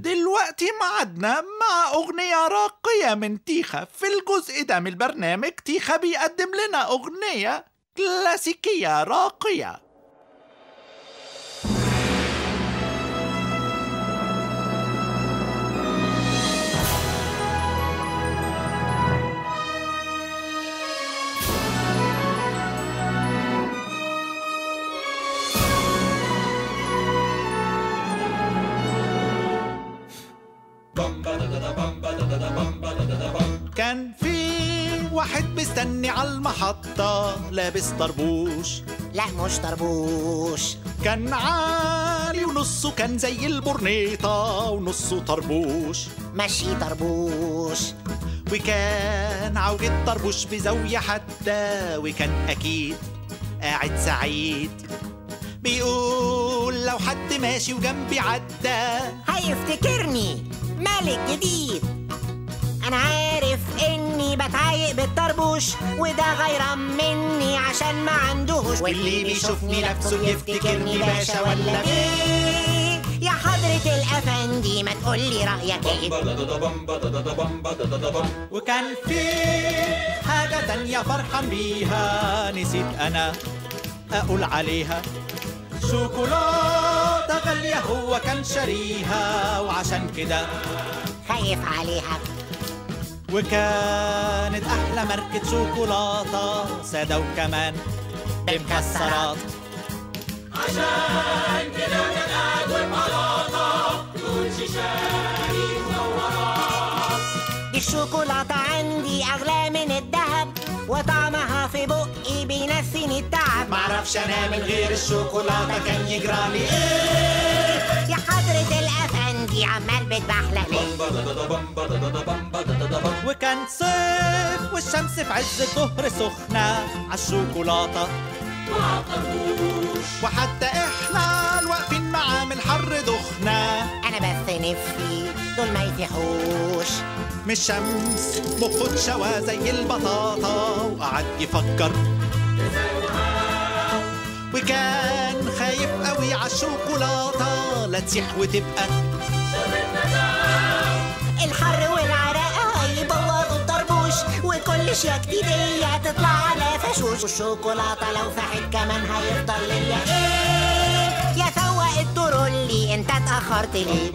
دلوقتي معادنا مع أغنية راقية من تيخا في الجزء ده من البرنامج تيخا بيقدم لنا أغنية كلاسيكية راقية كان في واحد مستني على المحطة لابس طربوش لا مش طربوش كان عالي ونصه كان زي البرنيطة ونصه طربوش مشي طربوش وكان عوج الطربوش بزاوية حتى وكان أكيد قاعد سعيد بيقول لو حد ماشي وجنبي عدى هيفتكرني ملك جديد انا عارف اني بتعايق بالطربوش وده غيران مني عشان ما عندهوش واللي بيشوفني نفسه بيفتكرني باشا ولا بيه يا حضرة الأفندي ما تقولي رأيك ايه وكان في حاجة تانية فرحان بيها نسيت أنا أقول عليها شوكولاتة غالية هو كان شاريها وعشان كده خايف عليها وكانت أحلى ماركة شوكولاتة سادة وكمان بمكسرات دي الشوكولاتة عندي أغلى من الذهب وطعمها في بقي بينسيني التعب معرفش أنا من غير الشوكولاتة كان يجرالي إيه يا حضرة الأفندي عمال بتبحلق ليه وكان صيف والشمس في عز الظهر سخنة عالشوكولاتة وحتى احنا الواقفين معاه من الحر دخنا أنا بس نفسي دول ما يفيحوش مش شمس مخه اتشوى زي البطاطا وقعد يفكر وكان خايف قوي عالشوكولاتة لا تسيح وتبقى الحر والعرق هيبوظوا الطربوش وكل شياكتي دي هتطلع على فشوش والشوكولاتة لو فاحت كمان هيفضل ليا ايه يا سواق الترولي انت اتأخرت ليه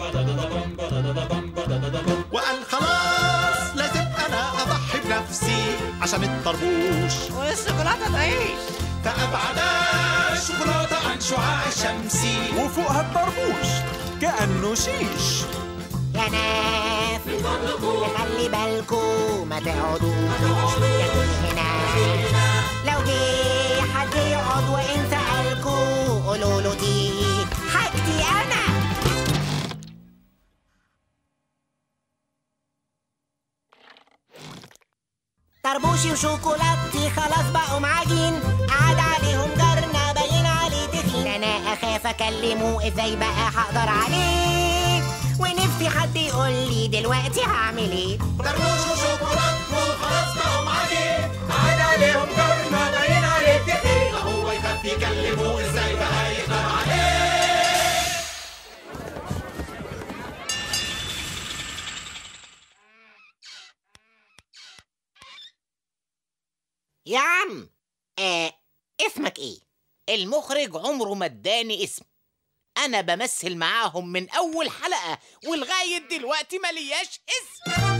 وقال خلاص لازم انا اضحي بنفسي عشان الطربوش والشوكولاتة تعيش فابعد الشوكولاته عن شعاع الشمس وفوقها الطربوش كأنه شيش يا ناس خلي بالكو ما تقعدوش تاكل هنا لو جه حد يقعد وان سألكو قولوا له دي حاجتي انا طربوشي وشوكولاتي خلاص بقوا معاجين قعد عليهم جارنا باين عليه تخين انا اخاف اكلمه ازاي بقى هقدر عليه ونفسي حد يقول لي دلوقتي هعمل ايه طربوش وشوكولاته خلاص بقوا معاجين قعد عليهم جارنا باين عليه تخين هو يخاف يكلمه ازاي بقى يقدر عليه يا عم آه اسمك ايه المخرج عمره ما اداني اسم انا بمثل معاهم من اول حلقه ولغايه دلوقتي ملياش اسم